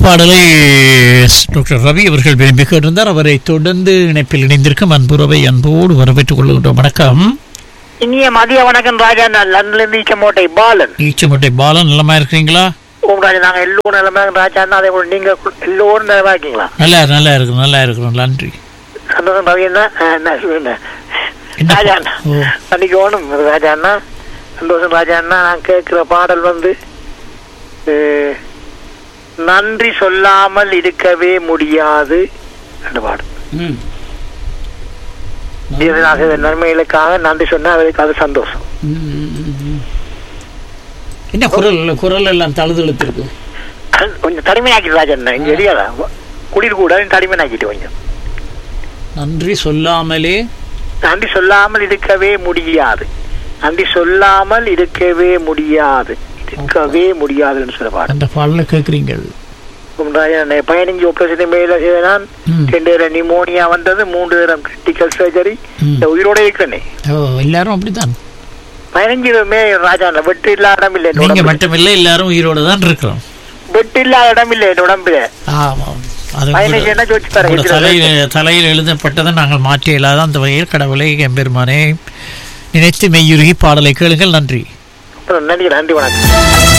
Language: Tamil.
பாடலை டாக்டர் ரவி அவர்கள் விரும்பி கேட்டிருந்தார் அவரை தொடர்ந்து இணைப்பில் இணைந்திருக்கும் அன்புறவை அன்போடு வரவேற்றுக் கொள்கின்றோம் வணக்கம் இனிய மதிய வணக்கம் ராஜா நான் லண்ட்ல இருந்து ஈச்சமோட்டை பாலன் ஈச்சமுட்டை பாலன் நலமா இருக்கிறீங்களா ஓம் ராஜா நாங்க எல்லோரும் நிலமா ராஜா அதே போல நீங்க எல்லோரும் நிலமா இருக்கீங்களா நல்லா நல்லா இருக்கிறோம் நல்லா இருக்கிறோம் நன்றி சந்தோஷம் ரவி என்ன ஆ, என்ன சொல்லுங்க என்ன ராஜா பா- அண்ணா ஓ அன்னைக்கு ஓணும் ராஜா அண்ணா சந்தோஷம் ராஜா அண்ணா நான் கேட்கிற பாடல் வந்து அஹ், நன்றி சொல்லாமல் இருக்கவே முடியாது அந்த பாடல் ம். ஜீவனாக நன்மைகளுக்காக நன்றி சொன்னா அவருக்கு அது சந்தோஷம் ம், ம், ம், ம். என்ன குரல் குரல் எல்லாம் தழுதழுத்திருக்கு அது கொஞ்சம் தனிமையாக்கிட்டு ராஜா அண்ணா இங்க எரியாதா குளிர் கூட தனிமையாக்கிட்டு கொஞ்சம் நன்றி சொல்லாமலே நன்றி சொல்லாமல் இருக்கவே முடியாது நன்றி சொல்லாமல் இருக்கவே முடியாது இருக்கவே முடியாதுன்னு சொல்ல பாடு அந்த பாடலை கேட்குறீங்கள் பதினஞ்சு ஆபரேஷன் மேல செய்தான் ம். ரெண்டு தரம் நிமோனியா வந்தது மூன்று தரம் கிரிட்டிக்கல் சர்ஜரி ம். இந்த உயிரோட இருக்கிறனே ஓ எல்லாரும் அப்படித்தான் பதினஞ்சு மே ராஜா வெட்டு இல்லாத இடம் இல்லை என் நீங்க உடம்புல. மட்டுமில்லை எல்லாரும் உயிரோடு தான் இருக்கிறோம் வெட்டு இல்லாத இடம் இல்லை என் உடம்புல ஆமாம் அது பதினஞ்சு உங்களோட- என்ன ஜோதிச்சு பாருங்க உங்களோட தலையில் தலையில் எழுதப்பட்டதை நாங்கள் மாற்றி இல்லாத அந்த வகையில் கடவுளை எம்பெருமானே நினைத்து மெய்யுருகி பாடலை கேளுங்கள் நன்றி நன்றி நன்றி வணக்கம்